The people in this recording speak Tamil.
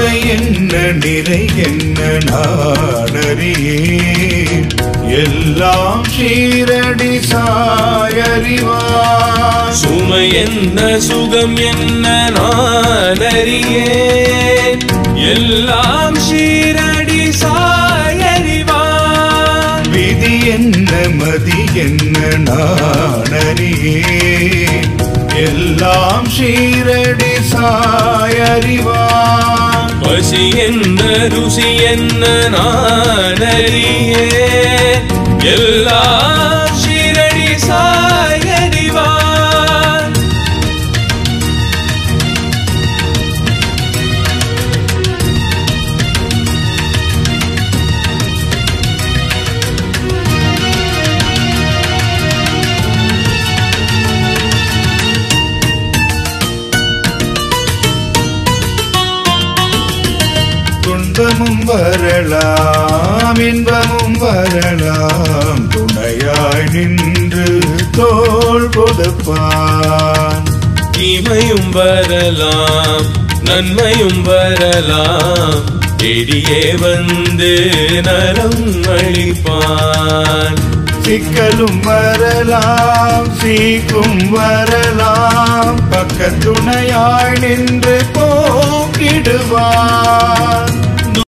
குறை என்ன நிறை என்ன நாடறியேன் எல்லாம் சீரடி சாயறிவார் சுமை என்ன சுகம் என்ன நான் அறியேன் எல்லாம் ஷீரடி சாயறிவான் விதி என்ன மதி என்ன நாடறியேன் எல்லாம் சீரடி சாயறிவார் பசி என்ன ருசி என்ன நான் அறியேன் எல்லாம் ஷீரடி சாயறிவான் துன்பமும் வரலாம் இன்பமும் வரலாம் துணையாய் நின்று தோள் கொடுப்பான் தீமையும் வரலாம் நன்மையும் வரலாம் தேடியே வந்து நலம் அளிப்பான் சிக்கலும் வரலாம் சீக்கும் வரலாம் பக்க துணையாய் நின்று போக்கிடுவான்